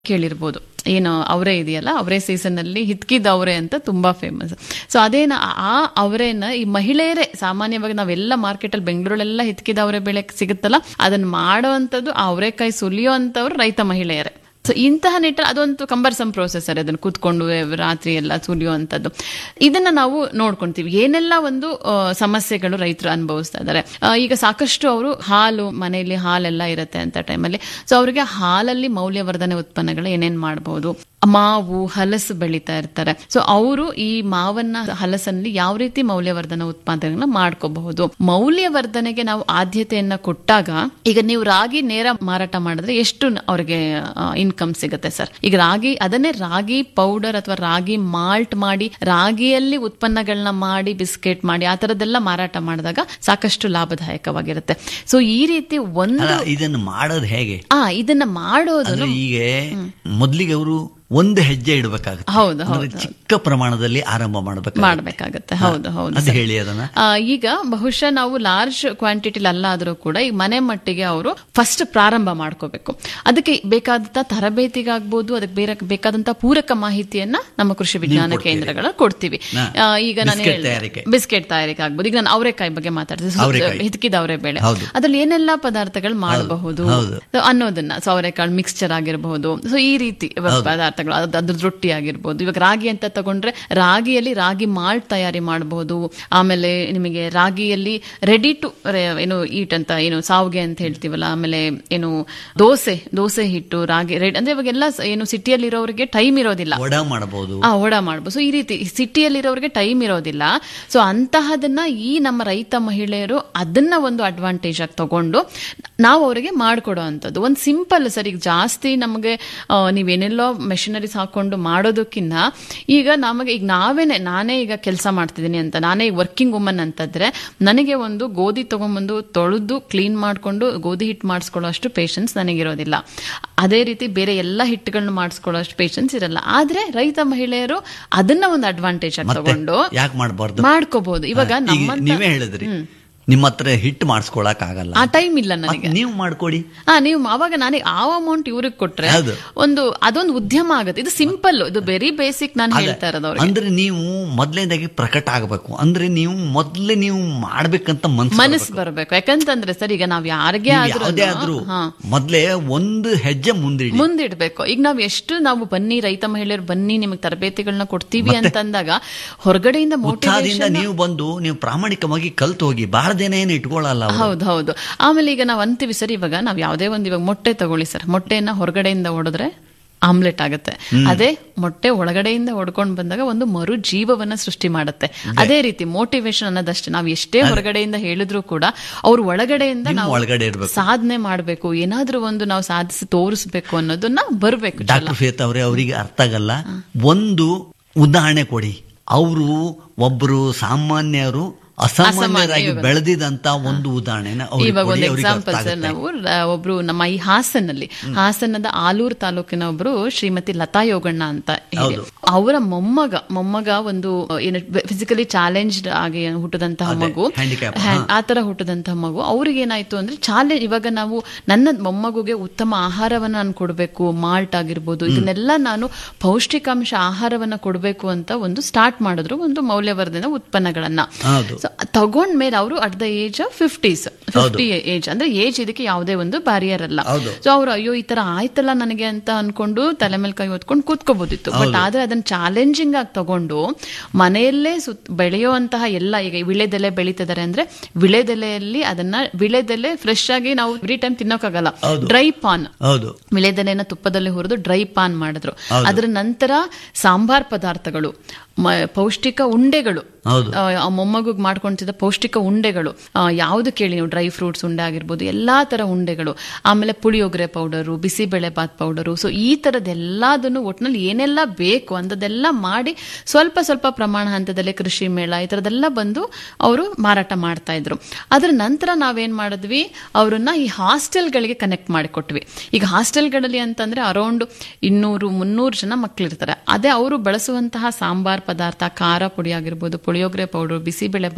ಕೇಳಿರ್ಬೋದು ಏನು ಅವರೇ ಇದೆಯಲ್ಲ ಅವರೇ ಸೀಸನ್ ಅಲ್ಲಿ ಹಿತ್ಕಿದ ಅವರೇ ಅಂತ ತುಂಬಾ ಫೇಮಸ್ ಸೊ ಅದೇನ ಆ ಅವರೇನ ಈ ಮಹಿಳೆಯರೇ ಸಾಮಾನ್ಯವಾಗಿ ನಾವೆಲ್ಲ ಮಾರ್ಕೆಟ್ ಅಲ್ಲಿ ಬೆಂಗಳೂರಲ್ಲೆಲ್ಲ ಹಿತ್ಕಿದ ಅವರೇ ಬೆಳೆ ಸಿಗುತ್ತಲ್ಲ ಅದನ್ನ ಮಾಡೋ ಅಂಥದ್ದು ಆ ಅವರೇಕಾಯಿ ಸುಲಿಯೋ ಅಂತವ್ರು ರೈತ ಮಹಿಳೆಯರೇ ಸೊ ಇಂತಹ ನಿಟ್ಟಲ್ಲಿ ಅದೊಂದು ಕಂಬರ್ಸಮ್ ಪ್ರೋಸೆಸ್ ಸರ್ ಅದನ್ನು ಕೂತ್ಕೊಂಡು ರಾತ್ರಿ ಎಲ್ಲ ಸುಲಿಯುವಂಥದ್ದು ಇದನ್ನ ನಾವು ನೋಡ್ಕೊಂತೀವಿ ಏನೆಲ್ಲ ಒಂದು ಆ, ಸಮಸ್ಯೆಗಳು ರೈತರು ಅನುಭವಿಸ್ತಾ ಇದ್ದಾರೆ ಆ, ಈಗ ಸಾಕಷ್ಟು ಅವರು ಹಾಲು ಮನೆಯಲ್ಲಿ ಹಾಲೆಲ್ಲ ಇರುತ್ತೆ ಅಂತ ಟೈಮಲ್ಲಿ ಸೊ ಅವರಿಗೆ ಹಾಲಲ್ಲಿ ಮೌಲ್ಯವರ್ಧನೆ ಉತ್ಪನ್ನಗಳು ಏನೇನ್ ಮಾಡಬಹುದು ಮಾವು ಹಲಸು ಬೆಳೀತಾ ಇರ್ತಾರೆ ಸೊ ಅವರು ಈ ಮಾವನ್ನ ಹಲಸಲ್ಲಿ ಯಾವ ರೀತಿ ಮೌಲ್ಯವರ್ಧನ ಉತ್ಪಾದನೆಗಳನ್ನ ಮಾಡ್ಕೋಬಹುದು ಮೌಲ್ಯವರ್ಧನೆಗೆ ನಾವು ಆದ್ಯತೆಯನ್ನ ಕೊಟ್ಟಾಗ ಈಗ ನೀವು ರಾಗಿ ನೇರ ಮಾರಾಟ ಮಾಡಿದ್ರೆ ಎಷ್ಟು ಅವ್ರಿಗೆ ಇನ್ಕಮ್ ಸಿಗುತ್ತೆ ಸರ್ ಈಗ ರಾಗಿ ಅದನ್ನೇ ರಾಗಿ ಪೌಡರ್ ಅಥವಾ ರಾಗಿ ಮಾಲ್ಟ್ ಮಾಡಿ ರಾಗಿಯಲ್ಲಿ ಉತ್ಪನ್ನಗಳನ್ನ ಮಾಡಿ ಬಿಸ್ಕೆಟ್ ಮಾಡಿ ಆ ತರದ್ದೆಲ್ಲ ಮಾರಾಟ ಮಾಡಿದಾಗ ಸಾಕಷ್ಟು ಲಾಭದಾಯಕವಾಗಿರುತ್ತೆ ಸೊ ಈ ರೀತಿ ಒಂದು ಅಲ್ಲ ಇದನ್ನು ಮಾಡೋದು ಹೇಗೆ ಆ ಇದನ್ನ ಮಾಡೋದು ಅಂದ್ರೆ ಈಗ ಮೊದ್ಲಿಗೆ ಅವರು ಒಂದು ಹೆಜ್ಜೆ ಇಡಬೇಕಾಗುತ್ತೆ ಹೌದು, ಅಂದ್ರೆ ಚಿಕ್ಕ ಪ್ರಮಾಣದಲ್ಲಿ ಆರಂಭ ಮಾಡಬೇಕು ಮಾಡ್ಬೇಕಾಗತ್ತೆ ಹೌದು ಹೌದು ಅದು ಹೇಳಿ ಅದನ್ನ ಆ, ಈಗ ಬಹುಶಃ ನಾವು ಲಾರ್ಜ್ ಕ್ವಾಂಟಿಟಿಲಿ ಅಲ್ಲಾದ್ರೂ ಕೂಡ ಈ ಮನೆ ಮಟ್ಟಿಗೆ ಅವರು ಫಸ್ಟ್ ಪ್ರಾರಂಭ ಮಾಡ್ಕೋಬೇಕು ಅದಕ್ಕೆ ಬೇಕಾದಂತ ತರಬೇತಿಗಾಗ್ಬೋದು ಅದಕ್ಕೆ ಬೇರೆ ಬೇಕಾದಂತ ಪೂರಕ ಮಾಹಿತಿಯನ್ನ ನಮ್ಮ ಕೃಷಿ ವಿಜ್ಞಾನ ಕೇಂದ್ರಗಳ ಕೊಡ್ತೀವಿ ಹಾ. ಆ, ಈಗ ನಾನು ಬಿಸ್ಕೆಟ್ ಹೇಳ್ದೆ, ತಯಾರಿಕೆ. ಬಿಸ್ಕೆಟ್ ತಯಾರಿಕೆ ಆಗ್ಬೋದು ಈಗ ನಾನು ಅವರೆಕಾಯಿ ಬಗ್ಗೆ ಮಾತಾಡ್ತಿದ್ದೆ ಅವರೆಕಾಯಿ. ಹಿದಕಿದ ಅವರೆ ಬೇಳೆ ಹೌದು. ಅದ್ರಲ್ಲಿ ಏನೆಲ್ಲ ಪದಾರ್ಥಗಳು ಮಾಡಬಹುದು ಹೌದು. So, ಅನ್ನೋದನ್ನ ಸೊ ಅವರೆಕಾಳು ಮಿಕ್ಸ್ಚರ್ ಆಗಿರಬಹುದು ಸೊ ಈ ರೀತಿ ಪದಾರ್ಥಗಳು ಅದ್- ಅದ್ರದ್ದು ರೊಟ್ಟಿ ಆಗಿರ್ಬೋದು ಇವಾಗ ರಾಗಿ ಅಂತ ತಗೊಂಡ್ರೆ ರಾಗಿಯಲ್ಲಿ ರಾಗಿ ಮಾಲ್ಟ್ ತಯಾರಿ ಮಾಡಬಹುದು ಆಮೇಲೆ ನಿಮಗೆ ರಾಗಿಯಲ್ಲಿ ರೆಡಿ ಟು ಏನು ಈಟ್ ಅಂತ ಏನು ಸಾವಿಗೆ ಅಂತ ಹೇಳ್ತೀವಲ್ಲ ಆಮೇಲೆ ಏನು ದೋಸೆ ದೋಸೆ ಹಿಟ್ಟು ರಾಗಿ ರೆಡಿ ಅಂದ್ರೆ ಇವಾಗೆಲ್ಲ ಸ- ಏನು ಸಿಟಿಯಲ್ಲಿ ಇರೋರಿಗೆ ಟೈಮ್ ಇರೋದಿಲ್ಲ ಒಡ ಮಾಡಬಹುದು ಆ ಓಡ ಮಾಡ್ಬೋದು ಸೊ ಈ ರೀತಿ ಸಿಟಿಯಲ್ಲಿರೋರಿಗೆ ಟೈಮ್ ಇರೋದಿಲ್ಲ ಸೊ ಅಂತಹದನ್ನ ಈ ನಮ್ಮ ರೈತ ಮಹಿಳೆಯರು ಅದನ್ನ ಒಂದು ಅಡ್ವಾಂಟೇಜ್ ಆಗಿ ತಗೊಂಡು ನಾವು ಅವರಿಗೆ ಮಾಡ್ಕೊಡೋ ಅಂಥದ್ದು ಒಂದು ಸಿಂಪಲ್ ಸರ್ ಈಗ ಜಾಸ್ತಿ ನಮಗೆ ಆ, ನೀವೇನೆಲ್ಲೋ ಮೆಷಿನರೀಸ್ ಹಾಕೊಂಡು ಮಾಡೋದಕ್ಕಿಂತ ಈಗ ನಮಗೆ ಈಗ ನಾವೇನೆ ನಾನೇ ಈಗ ಕೆಲಸ ಮಾಡ್ತಿದ್ದೀನಿ ಅಂತ ನಾನೇ ಈಗ ವರ್ಕಿಂಗ್ ವುಮನ್ ಅಂತಂದ್ರೆ ನನಗೆ ಒಂದು ಗೋಧಿ ತಗೊಂಬಂದು ತೊಳೆದು ಕ್ಲೀನ್ ಮಾಡ್ಕೊಂಡು ಗೋಧಿ ಹಿಟ್ಟು ಮಾಡಿಸ್ಕೊಳ್ಳೋ ಅಷ್ಟು ಪೇಷನ್ಸ್ ನನಗಿರೋದಿಲ್ಲ ಅದೇ ರೀತಿ ಬೇರೆ ಎಲ್ಲ ಹಿಟ್ಟುಗಳನ್ನ ಮಾಡಿಸ್ಕೊಳ್ಳೋ ಅಷ್ಟು ಪೇಷನ್ಸ್ ಇರಲ್ಲ ಆದ್ರೆ ರೈತ ಮಹಿಳೆಯರು ಅದನ್ನ ಒಂದು ಅಡ್ವಾಂಟೇಜ್ ಆಗಿ ತಗೊಂಡು ಯಾಕೆ ಮಾಡಬಾರ್ದು ಮಾಡ್ಕೋಬಹುದು ಇವಾಗ ನಮ್ಮಂತ ನೀವೇ ಹೇಳಿದ್ರಿ ನಿಮ್ಮ ಹತ್ರ ಹಿಟ್ಟು ಮಾಡಿಸ್ಕೊಳಕ್ ಆಗಲ್ಲ ಆ ಟೈಮ್ ಇಲ್ಲ ನನಗೆ ನೀವು ಮಾಡ್ಕೊಡಿ ಹಾ ನೀವು ಅವಾಗ ನನಗೆ ಆ ಅಮೌಂಟ್ ಇವ್ರಿಗೆ ಕೊಟ್ರೆ ಹೌದು. ಒಂದು ಅದೊಂದು ಉದ್ಯಮ ಆಗುತ್ತೆ ಇದು ಸಿಂಪಲ್ ಇದು ವೆರಿ ಬೇಸಿಕ್ ನಾನು ಹೇಳ್ತಾ ಇರೋದು ಅವ್ರಿಗೆ ಅಂದ್ರೆ ನೀವು ಮೊದ್ಲೇದಾಗಿ ಪ್ರಕಟ ಆಗಬೇಕು ಅಂದ್ರೆ ನೀವು ಮೊದ್ಲೇ ನೀವು ಮಾಡ್ಬೇಕಂತ ಮನ್ಸು ಮನಸ್ಸು ಬರಬೇಕು ಯಾಕಂತಂದ್ರೆ ಸರ್ ಈಗ ನಾವ್ ಯಾರಿಗೆ ನೀವು ಯಾವುದೇ ಆದ್ರೂ ಮೊದ್ಲೇ ಒಂದು ಹೆಜ್ಜೆ ಮುಂದಿಡಿ ಮುಂದಿಡ್ಬೇಕು ಈಗ ನಾವ್ ಎಷ್ಟು ನಾವು ಬನ್ನಿ ರೈತ ಮಹಿಳೆಯರು ಬನ್ನಿ ನಿಮಗೆ ತರಬೇತಿಗಳನ್ನ ಕೊಡ್ತೀವಿ ಅಂತಂದಾಗ ಹೊರಗಡೆಯಿಂದ ಉತ್ಸಾಹದಿಂದ ಮೋಟಿವೇಶನ್ ನೀವು ಬಂದು ನೀವು ಪ್ರಾಮಾಣಿಕವಾಗಿ ಕಲ್ತು ಹೋಗಿ ಬಹಳ ದಿನ ಏನು ಇಟ್ಕೊಳ್ಳಲ್ಲ ಅವ್ರು. ಹೌದು ಹೌದು ಆಮೇಲೆ ಈಗ ನಾವು ಅಂತೀವಿ ಸರ್ ಇವಾಗ ನಾವ್ ಯಾವುದೇ ಒಂದು ಇವಾಗ ಮೊಟ್ಟೆ ತಗೊಳ್ಳಿ ಸರ್ ಮೊಟ್ಟೆಯನ್ನ ಹೊರಗಡೆಯಿಂದ ಹೊಡೆದ್ರೆ ಆಮ್ಲೆಟ್ ಆಗುತ್ತೆ ಅದೇ ಮೊಟ್ಟೆ ಒಳಗಡೆಯಿಂದ ಹೊಡ್ಕೊಂಡು ಬಂದಾಗ ಒಂದು ಮರು ಜೀವವನ್ನ ಸೃಷ್ಟಿ ಮಾಡುತ್ತೆ ಅದೇ ರೀತಿ ಮೋಟಿವೇಶನ್ ಅನ್ನೋದಷ್ಟೇ ನಾವು ಎಷ್ಟೇ ಹೊರಗಡೆಯಿಂದ ಹೇಳಿದ್ರು ಕೂಡ ಅವ್ರ ಒಳಗಡೆಯಿಂದ ನಿಮ್ಮ ನಾವು ಒಳಗಡೆ ಇರ್ಬೇಕು ಸಾಧನೆ ಮಾಡಬೇಕು ಏನಾದ್ರೂ ಒಂದು ನಾವು ಸಾಧಿಸಿ ತೋರಿಸ್ಬೇಕು ಅನ್ನೋದನ್ನ ಬರ್ಬೇಕು ಡಾಕ್ಟರ್ ಫೇತ್ ಅವರೇ ಅವರಿಗೆ ಅರ್ಥ ಆಗಲ್ಲ ಒಂದು ಉದಾಹರಣೆ ಕೊಡಿ ಅವರು ಒಬ್ರು ಸಾಮಾನ್ಯರು ಅಸಾಮಾನ್ಯರಾಗಿ ಬೆಳೆದಿದಂತ ಒಂದು ಉದಾಹರಣೆನ ಅವ್ರಿಗೆ ಇವಾಗ ಕೊಡಿ, ಒಂದು ಅವ್ರಿಗೆ ಅರ್ಥ ಎಕ್ಸಾಂಪಲ್ ಸರ್ ಆಗುತ್ತೆ. ನಾವು ರ- ಒಬ್ರು ನಮ್ಮ ಈ ಹಾಸನಲ್ಲಿ ಹಾಸನದ ಆಲೂರು ತಾಲೂಕಿನ ಒಬ್ರು ಶ್ರೀಮತಿ ಲತಾ ಯೋಗಣ್ಣ ಅಂತ ಹೇಳಿ ಹೌದು. ಅವರ ಮೊಮ್ಮಗ ಮೊಮ್ಮಗ ಒಂದು ಏನು ಫಿಸಿಕಲಿ ಚಾಲೆಂಜ್ಡ್ ಆಗಿ ಹುಟ್ಟದಂತಹ ಅದೇ, ಮಗು handicap, ಹ್ಯಾ- ಆ ತರ ಹುಟ್ಟದಂತಹ ಮಗು ಅವ್ರಿಗೆ ಏನಾಯ್ತು ಅಂದ್ರೆ ಚಾಲೆಂಜ್ ಇವಾಗ ನಾವು ನನ್ನ ಮೊಮ್ಮಗುಗೆ ಉತ್ತಮ ಆಹಾರವನ್ನ ನಾನು ಕೊಡಬೇಕು ಮಾಲ್ಟ್ ಆಗಿರ್ಬೋದು ಇದನ್ನೆಲ್ಲ ನಾನು ಪೌಷ್ಟಿಕಾಂಶ ಆಹಾರವನ್ನ ಕೊಡಬೇಕು ಅಂತ ಒಂದು ಸ್ಟಾರ್ಟ್ ಮಾಡಿದ್ರು ಒಂದು ಮೌಲ್ಯವರ್ಧನ ಉತ್ಪನ್ನಗಳನ್ನ ಹೌದು ಸೊ ತಗೊಂಡ್ಮೇಲೆ ಅವರು at the age of fifties fifty age ಅಂದ್ರೆ ಏಜ್ ಇದಕ್ಕೆ ಯಾವುದೇ ಒಂದು ಬ್ಯಾರಿಯರ್ ಅಲ್ಲ ಹೌದು. ಸೊ ಅವ್ರು ಅಯ್ಯೋ ಈ ತರ ಆಯ್ತಲ್ಲ ನನಗೆ ಅಂತ ಅನ್ಕೊಂಡು ತಲೆ ಮೇಲೆ ಕೈ ಹೊತ್ಕೊಂಡು ಕೂತ್ಕೋಬಹುದಿತ್ತು ಬಟ್ ಆದ್ರೆ ಅದನ್ನ ಚಾಲೆಂಜಿಂಗ್ ಆಗಿ ತಗೊಂಡು ಮನೆಯಲ್ಲೇ ಸುತ್ ಬೆಳೆಯುವಂತಹ ಎಲ್ಲ ಈಗ ವಿಳೆದೆಲೆ ಬೆಳೀತಿದ್ದಾರೆ ಅಂದ್ರೆ ವಿಳೆದೆಲೆಯಲ್ಲಿ ಅದನ್ನ ವಿಳೆದೆಲೆ ಫ್ರೆಶ್ ಆಗಿ ನಾವು ಎವ್ರಿ ಟೈಮ್ ತಿನ್ನೋಕ್ಕಾಗಲ್ಲ ಹೌದು. ಡ್ರೈ ಪಾನ್ ಹೌದು ವಿಳೆದೆಲೆನ ತುಪ್ಪದಲ್ಲಿ ಹುರಿದು ಡ್ರೈ ಪಾನ್ ಮಾಡಿದ್ರು ಅದರ ನಂತರ ಸಾಂಬಾರ್ ಪದಾರ್ಥಗಳು ಮ- ಪೌಷ್ಟಿಕ ಉಂಡೆಗಳು ಹೌದು ಆ, ಆ ಮೊಮ್ಮಗುಗ್ ಮಾಡ್ಕೊಂತಿದ್ದ ಪೌಷ್ಟಿಕ ಉಂಡೆಗಳು ಆ, ಯಾವ್ದು ಕೇಳಿ ನೀವು ಡ್ರೈ ಫ್ರೂಟ್ಸ್ ಉಂಡೆ ಆಗಿರ್ಬೋದು ಎಲ್ಲಾ ತರ ಉಂಡೆಗಳು ಆಮೇಲೆ puliyogare powder bisibele bath powder so ಈ ತರದೆಲ್ಲದನ್ನು ಒಟ್ಟಿನಲ್ಲಿ ಏನೆಲ್ಲ ಬೇಕು ಅಂಥದ್ದೆಲ್ಲ ಮಾಡಿ ಸ್ವಲ್ಪ ಸ್ವಲ್ಪ ಪ್ರಮಾಣ ಹಂತದಲ್ಲಿ ಕೃಷಿ ಮೇಳ ಈ ತರದೆಲ್ಲ ಬಂದು ಅವರು ಮಾರಾಟ ಮಾಡ್ತಾ ಇದ್ರು ಅದ್ರ ನಂತರ ನಾವೇನ್ ಮಾಡಿದ್ವಿ ಅವರನ್ನ ಈ ಹಾಸ್ಟೆಲ್ಗಳಿಗೆ ಕನೆಕ್ಟ್ ಮಾಡಿಕೊಟ್ವಿ ಈಗ ಹಾಸ್ಟೆಲ್ಗಳಲ್ಲಿ ಅಂತಂದ್ರೆ ಅರೌಂಡ್ ಇನ್ನೂರು ಮುನ್ನೂರು ಜನ ಮಕ್ಕಳಿರ್ತಾರೆ ಅದೇ ಅವರು ಬಳಸುವಂತಹ ಸಾಂಬಾರ್ ಪದಾರ್ಥ ಖಾರ ಪುಡಿ ಆಗಿರ್ಬೋದು ಪುಳಿಯೋಗರೆ ಪೌಡರ್ ಬಿಸಿಬೇಳೆ ಬಾತ್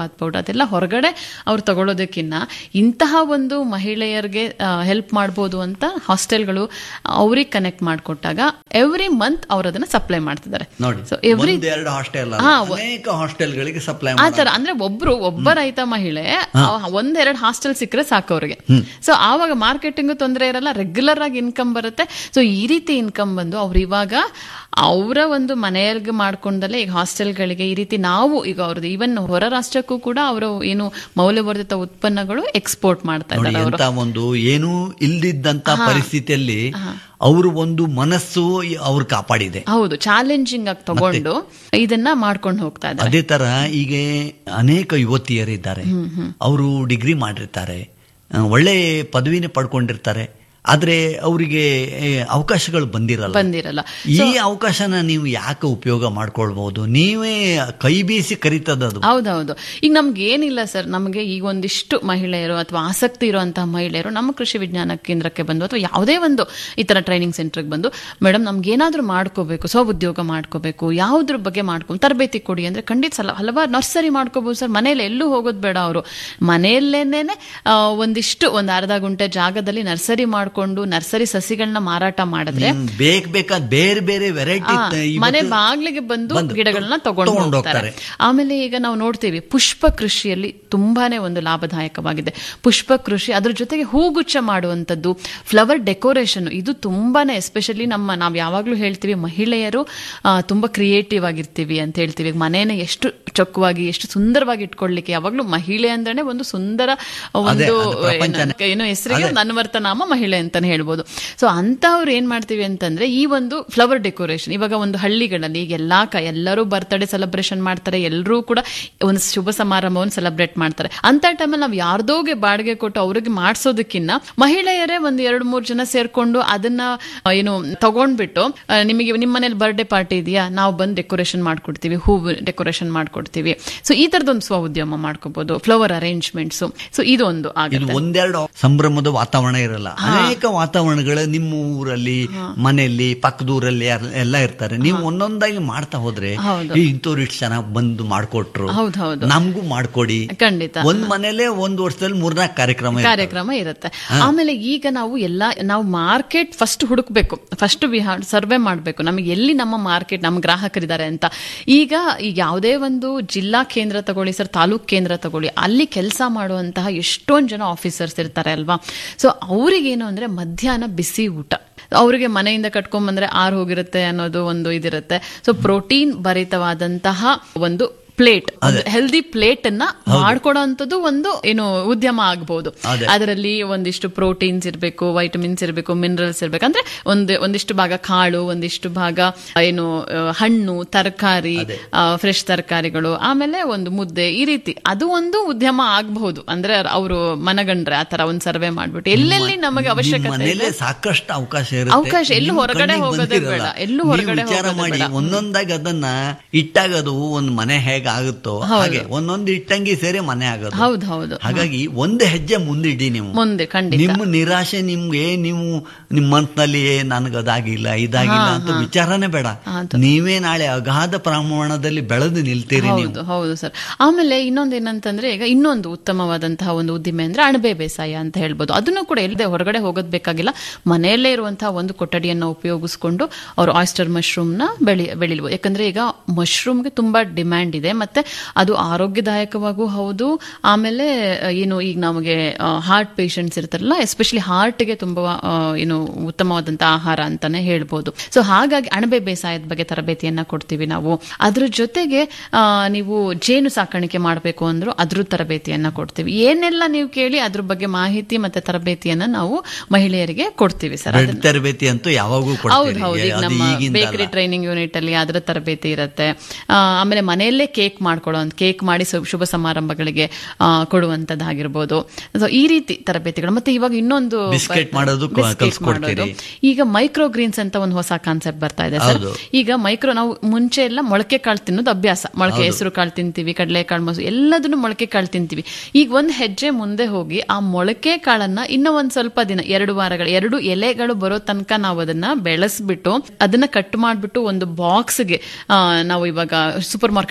ಸುಪ್ರಭಾತ್ ಪೌಡರ್ ಅದೆಲ್ಲ ಹೊರಗಡೆ ಅವ್ರು ತಗೊಳ್ಳೋದಕ್ಕಿಂತ ಇಂತಹ ಒಂದು ಮಹಿಳೆಯರಿಗೆ ಹೆಲ್ಪ್ ಮಾಡ್ಬೋದು ಅಂತ ಹಾಸ್ಟೆಲ್ಗಳು ಅವ್ರಿಗೆ ಕನೆಕ್ಟ್ ಮಾಡಿಕೊಟ್ಟಾಗ ಎವ್ರಿ ಮಂತ್ ಅವ್ರು ಅದನ್ನ ಸಪ್ಲೈ ಮಾಡ್ತಿದ್ದಾರೆ ನೋಡಿ ಸೊ ಎವ್ರಿ ಒಂದೆರಡು ಹಾಸ್ಟೆಲ್ ಹಾ, ಅನೇಕ ಹಾಸ್ಟೆಲ್ಗಳಿಗೆ ಸಪ್ಲೈ ಆ ತರ ಅಂದ್ರೆ ಒಬ್ರು ಒಬ್ಬ ರೈತ ಮಹಿಳೆ ಅವ- ಒಂದೆರಡು ಹಾಸ್ಟೆಲ್ ಸಿಕ್ಕರೆ ಸಾಕು ಅವ್ರಿಗೆ ಸೊ ಆವಾಗ ಮಾರ್ಕೆಟಿಂಗ್ ತೊಂದರೆ ಇರಲ್ಲ ರೆಗ್ಯುಲರ್ ಆಗಿ ಇನ್ಕಮ್ ಬರುತ್ತೆ ಸೊ ಈ ರೀತಿ ಇನ್ಕಮ್ ಬಂದು ಅವ್ರು ಇವಾಗ ಅವರ ಒಂದು ಮನೆಯರ್ಗೆ ಮಾಡ್ಕೊಂಡಲ್ಲೇ ಈಗ ಹಾಸ್ಟೆಲ್ಗಳಿಗೆ ಈ ರೀತಿ ನಾವು ಈಗ ಅವ್ರದ್ದು ಈವನ್ ಹೊರ ರಾಷ್ಟ್ರಕ್ಕೂ ಕೂಡ ಅವರು ಏನು ಮೌಲ್ಯವರ್ಧಿತ ಉತ್ಪನ್ನಗಳು ಎಕ್ಸ್ಪೋರ್ಟ್ ಮಾಡ್ತಾ ನೋಡಿ ಇದ್ದಾರೆ ಅವರು ಎಂತ ಒಂದು ಏನೂ ಇಲ್ದಿದ್ದಂತ ಪರಿಸ್ಥಿತಿಯಲ್ಲಿ ಅವರು ಒಂದು ಮನಸ್ಸು ಅವ್ರು ಕಾಪಾಡಿದೆ ಹೌದು ಚಾಲೆಂಜಿಂಗ್ ಆಗಿ ತಗೊಂಡು ಇದನ್ನ ಮಾಡ್ಕೊಂಡು ಹೋಗ್ತಾ ಇದ್ದಾರೆ ಅದೇ ತರ ಈಗ ಅನೇಕ ಯುವತಿಯರಿದ್ದಾರೆ ಅವರು ಡಿಗ್ರಿ ಮಾಡಿರ್ತಾರೆ ಆ, ಒಳ್ಳೆ ಪದವಿನೇ ಪಡ್ಕೊಂಡಿರ್ತಾರೆ ಆದ್ರೆ ಅವರಿಗೆ ಏ, ಅವಕಾಶಗಳು ಬಂದಿರಲ್ಲ ಬಂದಿರಲ್ಲ ಈ ಅವಕಾಶನ ನೀವು ಯಾಕೆ ಉಪಯೋಗ ಮಾಡ್ಕೊಳ್ಬಹುದು ನೀವೇ ಕೈ ಬೀಸಿ ಕರಿತದ ಅದು ಹೌದೌದು ಈಗ ನಮ್ಗೆ ಏನಿಲ್ಲ ಸರ್ ನಮಗೆ ಈಗ ಒಂದಿಷ್ಟು ಮಹಿಳೆಯರು ಅಥವಾ ಆಸಕ್ತಿ ಇರುವಂತಹ ಮಹಿಳೆಯರು ನಮ್ಮ ಕೃಷಿ ವಿಜ್ಞಾನ ಕೇಂದ್ರಕ್ಕೆ ಬಂದು ಅಥವಾ ಯಾವುದೇ ಒಂದು ಈ ತರ ಟ್ರೈನಿಂಗ್ ಸೆಂಟರ್ಗೆ ಬಂದು ಮೇಡಮ್ ನಮ್ಗೆ ಏನಾದ್ರೂ ಮಾಡ್ಕೋಬೇಕು ಸ್ವಉದ್ಯೋಗ ಮಾಡ್ಕೋಬೇಕು ಯಾವ್ದ್ರ ಬಗ್ಗೆ ಮಾಡ್ಕೊ ತರಬೇತಿ ಕೊಡಿ ಅಂದ್ರೆ ಖಂಡಿತ ಸಲ ಹಲವಾರು ನರ್ಸರಿ ಮಾಡ್ಕೋಬಹುದು ಸರ್ ಮನೇಲಿ ಎಲ್ಲೂ ಹೋಗೋದು ಬೇಡ ಅವರು ಮನೆಯಲ್ಲೇನೆ ಆ, ಒಂದಿಷ್ಟು ಒಂದು ಅರ್ಧ ಗುಂಟೆ ಜಾಗದಲ್ಲಿ ನರ್ಸರಿ ಮಾಡ್ಕೊಂಡು ನರ್ಸರಿ ಸಸಿಗಳನ್ನ ಮಾರಾಟ ಮಾಡಿದ್ರೆ ಹ್ಮ್, ಬೇಕ್ ಬೇಕಾದ ಬೇರೆ ಬೇರೆ ವೆರೈಟಿ ಆ, ಮನೆ ಬಾಗ್ಲಿಗೆ ಬಂದು ಬಂದು ಗಿಡಗಳನ್ನ ತಗೊಂಡು ತಗೊಂಡು ಹೋಗ್ತಾರೆ ಆಮೇಲೆ ಈಗ ನಾವು ನೋಡ್ತೀವಿ ಪುಷ್ಪ ಕೃಷಿಯಲ್ಲಿ ತುಂಬಾನೇ ಒಂದು ಲಾಭದಾಯಕವಾಗಿದೆ ಪುಷ್ಪ ಕೃಷಿ ಅದ್ರ ಜೊತೆಗೆ ಹೂಗುಚ್ಛ ಮಾಡುವಂಥದ್ದು ಫ್ಲವರ್ ಡೆಕೋರೇಷನ್ ಇದು ತುಂಬಾನೇ ಎಸ್ಪೆಷಲಿ ನಮ್ಮ ನಾವು ಯಾವಾಗ್ಲೂ ಹೇಳ್ತೀವಿ ಮಹಿಳೆಯರು ಆ, ತುಂಬಾ ಕ್ರಿಯೇಟಿವ್ ಆಗಿರ್ತೀವಿ ಅಂತ ಹೇಳ್ತೀವಿ ಈಗ ಮನೇನ ಎಷ್ಟು ಚೊಕ್ಕವಾಗಿ ಎಷ್ಟು ಸುಂದರವಾಗಿ ಇಟ್ಕೊಳ್ಳಿಕ್ಕೆ ಯಾವಾಗ್ಲೂ ಮಹಿಳೆ ಅಂದ್ರೆ ಒಂದು ಸುಂದರ ಅದೇ, ಒಂದು ಅದು ಪ್ರಪಂಚನೇ. ಏನು- ಏನು ಹೆಸರಿಗೆ ಒಂದು ಅನ್ವರ್ಥ ನಾಮ ಮಹಿಳೆ ಅಂತಾನೆ ಹೇಳ್ಬೋದು ಸೊ ಅಂತವ್ರು ಏನ್ ಮಾಡ್ತೀವಿ ಅಂತಂದ್ರೆ ಈ ಒಂದು ಫ್ಲವರ್ ಡೆಕೋರೇಷನ್ ಇವಾಗ ಒಂದು ಹಳ್ಳಿಗಳಲ್ಲಿ ಈಗ ಎಲ್ಲಾ ಕ ಎಲ್ಲರೂ ಬರ್ತ್ಡೇ ಸೆಲೆಬ್ರೇಷನ್ ಮಾಡ್ತಾರೆ ಎಲ್ಲರೂ ಕೂಡ ಒಂದು ಶುಭ ಸಮಾರಂಭವನ್ನು ಸೆಲೆಬ್ರೇಟ್ ಮಾಡ್ತಾರೆ ಅಂತ ಟೈಮಲ್ಲಿ ನಾವು ಯಾರ್ದೋಗೆ ಬಾಡಿಗೆ ಕೊಟ್ಟು ಅವ್ರಿಗೆ ಮಾಡಿಸೋದಕ್ಕಿಂತ ಮಹಿಳೆಯರೇ ಒಂದು ಎರಡು ಮೂರು ಜನ ಸೇರ್ಕೊಂಡು ಅದನ್ನ ಆ, ಏನು ತಗೊಂಡ್ಬಿಟ್ಟು ಆ, ನಿಮಗೆ ನಿಮ್ಮ ಮನೇಲಿ ಬರ್ಡೇ ಪಾರ್ಟಿ ಇದೆಯಾ ನಾವು ಬಂದು ಡೆಕೋರೇಷನ್ ಮಾಡ್ಕೊಡ್ತೀವಿ ಹೂವು ಡೆಕೋರೇಷನ್ ಮಾಡ್ಕೊಡ್ತೀವಿ ಸೊ ಈ ತರದೊಂದು ಸ್ವ ಉದ್ಯಮ ಮಾಡ್ಕೋಬಹುದು ಫ್ಲವರ್ ಅರೇಂಜ್ಮೆಂಟ್ಸ್ ಸೊ ಇದೊಂದು ಇದು ಆಗುತ್ತೆ ಒಂದೆರಡು ಸಂಭ್ರಮದ ವಾತಾವರಣ ಇರಲ್ಲ ಅನೇಕ ವಾತಾವರಣಗಳು ನಿಮ್ಮ ಊರಲ್ಲಿ ಮನೆಯಲ್ಲಿ ಪಕ್ಕದೂರಲ್ಲಿ ಯಾರ್- ಎಲ್ಲ ಇರ್ತಾರೆ ನೀವು ಒಂದೊಂದಾಗಿ ಮಾಡ್ತಾ ಹೋದ್ರೆ ಹೌದು. ಈ ಇಂಥವ್ರು ಇಷ್ಟು ಚೆನ್ನಾಗಿ ಬಂದು ಮಾಡ್ಕೊಟ್ರು ಹೌದು ಹೌದು ನಮಗೂ ಮಾಡ್ಕೊಡಿ ಖಂಡಿತ ಒಂದ್ ಮನೇಲೆ ಒಂದ್ ವರ್ಷದಲ್ಲಿ ಮೂರ್ನಾಲ್ಕು ಕಾರ್ಯಕ್ರಮ ಇರ್ತವೆ. ಕಾರ್ಯಕ್ರಮ ಇರುತ್ತೆ ಆಮೇಲೆ ಈಗ ನಾವು ಎಲ್ಲ ನಾವು ಮಾರ್ಕೆಟ್ ಫಸ್ಟ್ ಹುಡುಕ್ಬೇಕು ಫಸ್ಟ್ ಸರ್ವೆ ಮಾಡಬೇಕು ನಮಗೆ ಎಲ್ಲಿ ನಮ್ಮ ಮಾರ್ಕೆಟ್ ನಮ್ಮ ಗ್ರಾಹಕರಿದ್ದಾರೆ ಅಂತ ಈಗ ಈಗ ಯಾವುದೇ ಒಂದು ಜಿಲ್ಲಾ ಕೇಂದ್ರ ತಗೊಳ್ಳಿ ಸರ್ ತಾಲೂಕ್ ಕೇಂದ್ರ ತಗೊಳ್ಳಿ ಅಲ್ಲಿ ಕೆಲಸ ಮಾಡುವಂತಹ ಎಷ್ಟೊಂದು ಜನ ಆಫೀಸರ್ಸ್ ಇರ್ತಾರೆ ಅಲ್ವಾ ಸೊ ಅವ್ರಿಗೇನು ಅಂದ್ರೆ ಮಧ್ಯಾಹ್ನ ಬಿಸಿ ಊಟ ಅವರಿಗೆ ಮನೆಯಿಂದ ಕಟ್ಕೊಂಡ್ ಬಂದ್ರೆ ಆರ್ ಹೋಗಿರುತ್ತೆ ಅನ್ನೋದು ಒಂದು ಇದಿರುತ್ತೆ ಸೊ ಪ್ರೋಟೀನ್ ಭರಿತವಾದಂತಹ ಒಂದು ಪ್ಲೇಟ್ ಹೆಲ್ದಿ ಪ್ಲೇಟ್ ಅನ್ನ ಮಾಡ್ಕೊಡೋಂಥದ್ದು ಒಂದು ಏನು ಉದ್ಯಮ ಆಗಬಹುದು ಅದೇ. ಅದರಲ್ಲಿ ಒಂದಿಷ್ಟು ಪ್ರೋಟೀನ್ಸ್ ಇರಬೇಕು ವೈಟಮಿನ್ಸ್ ಇರಬೇಕು ಮಿನರಲ್ಸ್ ಇರಬೇಕು ಅಂದ್ರೆ ಒಂದು ಒಂದಿಷ್ಟು ಭಾಗ ಕಾಳು ಒಂದಿಷ್ಟು ಭಾಗ ಏನು ಆ, ಹಣ್ಣು ತರಕಾರಿ ಫ್ರೆಶ್ ತರಕಾರಿಗಳು ಆಮೇಲೆ ಒಂದು ಮುದ್ದೆ ಈ ರೀತಿ ಅದು ಒಂದು ಉದ್ಯಮ ಆಗಬಹುದು ಅಂದ್ರೆ ಅವರು ಮನಗಂಡ್ರೆ ಆತರ ಒಂದು ಸರ್ವೆ ಮಾಡ್ಬಿಟ್ಟು ಎಲ್ಲೆಲ್ಲಿ ನಮಗೆ ನಿಮ್ಮ ಅವಶ್ಯಕತೆ ಮನೇಲೆ ಇದೆ ಸಾಕಷ್ಟು ಅವಕಾಶ ಇರುತ್ತೆ ಅವಕಾಶ, ಎಲ್ಲೂ ನಿಮ್ಮ ಹೊರಗಡೆ ಕಣ್ಣಿಗೆ ಹೋಗೋದೇ ಬಂದಿರಲ್ಲ. ಬೇಡ, ಎಲ್ಲೂ ನೀವು ಹೊರಗಡೆ ವಿಚಾರ ಹೋಗೋದೇ ಮಾಡಿ ಬೇಡ. ಒಂದೊಂದಾಗಿ ಅದನ್ನ ಇಟ್ಟಾಗ ಅದು ಒಂದು ಮನೆ ಹೇಗೆ ಆಗುತ್ತೋ ಹಾಗೆ ಒಂದೊಂದು ಇಟ್ಟಂಗಿ ಸೇರಿ ಮನೆ ಆಗೋದು ಹೌದು ಹೌದು ಹಾಗಾಗಿ ಒಂದು ಹೆಜ್ಜೆ ಮುಂದಿಡಿ ನೀವು ಮುಂದೆ ಖಂಡಿತ ನಿಮ್ಮ ನಿರಾಶೆ ನಿಮ್ಗೆ ನೀವು ನಿಮ್ಮ ಮನಸ್ಸಿನಲ್ಲಿ ನನಗೆ ಅದಾಗಿಲ್ಲ ಇದಾಗಿಲ್ಲ ಅಂತ ವಿಚಾರನೇ ಬೇಡ ನೀವೇ ನಾಳೆ ಅಗಾಧ ಪ್ರಮಾಣದಲ್ಲಿ ಬೆಳೆದು ನಿಲ್ತೀರಿ ನೀವು ಹೌದು ಹೌದು ಸರ್ ಆಮೇಲೆ ಇನ್ನೊಂದು ಏನಂತಂದ್ರೆ ಈಗ ಇನ್ನೊಂದು ಉತ್ತಮವಾದಂತಹ ಒಂದು ಉದ್ದಿಮೆ ಅಂದ್ರೆ ಅಣಬೆ ಬೇಸಾಯ ಅಂತ ಹೇಳ್ಬೋದು ಅದನ್ನು ಕೂಡ ಎಲ್ಲದೆ ಹೊರಗಡೆ ಹೋಗೋದ್ ಬೇಕಾಗಿಲ್ಲ ಮನೆಯಲ್ಲೇ ಇರುವಂತಹ ಒಂದು ಕೊಠಡಿಯನ್ನು ಉಪಯೋಗಿಸ್ಕೊಂಡು ಅವರು ಆಯಿಸ್ಟರ್ ಮಶ್ರೂಮ್ ನ ಬೆಳಿ ಬೆಳಿಲ್ಬೋದು ಯಾಕಂದ್ರೆ ಈಗ ಮಶ್ರೂಮ್ಗೆ ತುಂಬಾ ಡಿಮ್ಯಾಂಡ್ ಇದೆ ಮತ್ತೆ ಅದು ಆರೋಗ್ಯದಾಯಕವಾಗೂ ಹೌದು ಆಮೇಲೆ ಆ, ಏನು ಈಗ ನಮಗೆ ಹಾರ್ಟ್ ಪೇಷಂಟ್ಸ್ ಇರ್ತಾರಲ್ಲ ಎಸ್ಪೆಷಲಿ ಹಾರ್ಟ್ಗೆ ತುಂಬಾ ಆ, ಏನು ಉತ್ತಮವಾದಂತಹ ಆಹಾರ ಅಂತಾನೆ ಹೇಳ್ಬೋದು ಸೊ ಹಾಗಾಗಿ ಅಣಬೆ ಬೇಸಾಯದ ಬಗ್ಗೆ ತರಬೇತಿಯನ್ನ ಕೊಡ್ತೀವಿ ನಾವು ಅದ್ರ ಜೊತೆಗೆ ಆ, ನೀವು ಜೇನು ಸಾಕಾಣಿಕೆ ಮಾಡಬೇಕು ಅಂದ್ರೂ ಅದ್ರ ತರಬೇತಿಯನ್ನ ಕೊಡ್ತೀವಿ ಏನೆಲ್ಲ ನೀವು ಕೇಳಿ ಅದ್ರ ಬಗ್ಗೆ ಮಾಹಿತಿ ಮತ್ತೆ ತರಬೇತಿಯನ್ನ ನಾವು ಮಹಿಳೆಯರಿಗೆ ಕೊಡ್ತೀವಿ ಸರ್ ಬೆಡ್ ತರಬೇತಿ ಅಂತೂ ಯಾವಾಗೂ ಹೌದು ಕೊಡ್ತೀರಿ ಹೌದು ಈಗ ಅದು ನಮ್ಮ ಈಗಿಂದ ಬೇಕರಿ ಟ್ರೈನಿಂಗ್ ಯೂನಿಟ್ ಅಲ್ಲಿ ಅದರ ತರಬೇತಿ ಇರುತ್ತೆ ಆ, ಆಮೇಲೆ ಮನೆಯಲ್ಲೇ ಕೇಕ್ ಮಾಡ್ಕೊಳ್ಳೋ ಕೇಕ್ ಮಾಡಿ ಶು- ಶುಭ ಸಮಾರಂಭಗಳಿಗೆ ಆ, ಕೊಡುವಂತದ್ದಾಗಿರ್ಬೋದು ಸೊ ಈ ರೀತಿ ತರಬೇತಿಗಳು ಮತ್ತೆ ಇವಾಗ ಇನ್ನೊಂದು ಬಿಸ್ಕೆಟ್ ಮಾಡೋದು ಕ- ಬಿಸ್ಕೆಟ್ ಕಲ್ಸ್ಕೊಡ್ತೀರಿ. ಮಾಡೋದು. ಈಗ ಮೈಕ್ರೋ ಗ್ರೀನ್ಸ್ ಅಂತ ಒಂದು ಹೊಸ ಕಾನ್ಸೆಪ್ಟ್ ಬರ್ತಾ ಇದೆ ಸರ್ ಹೌದು. ಈಗ ಮೈಕ್ರೋ ನಾವು ಮುಂಚೆ ಎಲ್ಲ ಮೊಳಕೆ ಕಾಳು ತಿನ್ನೋದು ಅಭ್ಯಾಸ ಮೊಳಕೆ ಹೆಸರು ಕಾಳು ತಿಂತೀವಿ ಕಡಲೆಕಾಳು ಮೊಸರು ಎಲ್ಲದನ್ನು ಮೊಳಕೆ ಕಾಳು ತಿಂತೀವಿ ಈಗ ಒಂದ್ ಹೆಜ್ಜೆ ಮುಂದೆ ಹೋಗಿ ಆ ಮೊಳಕೆ ಕಾಳನ್ನ ಇನ್ನೂ ಒಂದ್ ಸ್ವಲ್ಪ ದಿನ ಎರಡು ವಾರಗಳು ಎರಡು ಎಲೆಗಳು ಬರೋ ತನಕ ನಾವು ಅದನ್ನ ಬೆಳೆಸ್ಬಿಟ್ಟು ಅದನ್ನ ಕಟ್ ಮಾಡ್ಬಿಟ್ಟು ಒಂದು ಬಾಕ್ಸ್ಗೆ ನಾವು ಇವಾಗ ಸೂಪರ್ ಮಾರ್ಕೆಟ್ ಎಲ್ಲ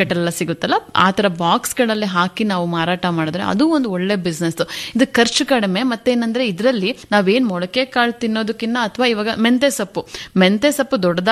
ಸಿಗುತ್ತಲ್ಲ ಆ ತರ ಬಾಕ್ಸ್ ಗಳಲ್ಲಿ ಹಾಕಿ ನಾವು ಮಾರಾಟ ಮಾಡಿದ್ರೆ ಅದು ಒಂದು ಒಳ್ಳೆ ಬಿಸ್ನೆಸ್ ಇದು ಖರ್ಚು ಕಡಿಮೆ ಮತ್ತೇನಂದ್ರೆ ಇದರಲ್ಲಿ ನಾವೇನ್ ಮೊಳಕೆ ಕಾಳು ತಿನ್ನೋದಕ್ಕಿಂತ ಅಥವಾ ಇವಾಗ ಮೆಂತೆ ಸೊಪ್ಪು ಮೆಂತೆ ಸೊಪ್ಪು ದೊಡ್ಡದಾಗಿ